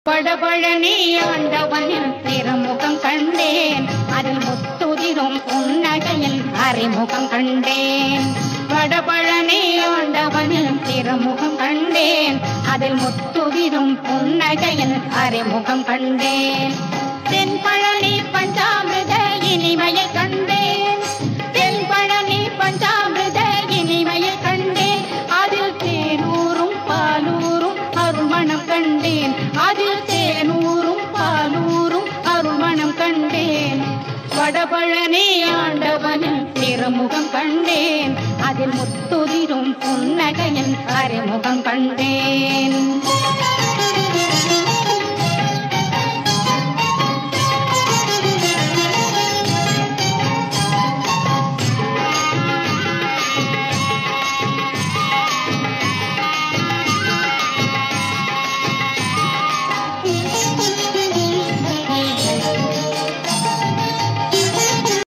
படபழனி ஆண்டவனின் திருமுகம் கண்டேன் அதில் முத்துதிரும் புன்னகையின் அறிமுகம் கண்டேன் வடபழனி ஆண்டவனின் திருமுகம் கண்டேன் அதில் முத்துதிரும் புன்னகையின் அறிமுகம் கண்டேன் தென்பழனி பஞ்சாமிரத இனிமையை கண்டேன் தென்பழனி பஞ்சாமிரத இனிமையை கண்டேன் அதில் தேனூரும் பாலூரும் அருள்மணம் கண்டேன் அதில் தேனூரும் பாலூரும் அருள்மணம் கண்டேன் வடபழனி ஆண்டவனின் திருமுகம் கண்டேன் அதில் முத்துதிரும் புன்னகையின் அறிமுகம் கண்டேன்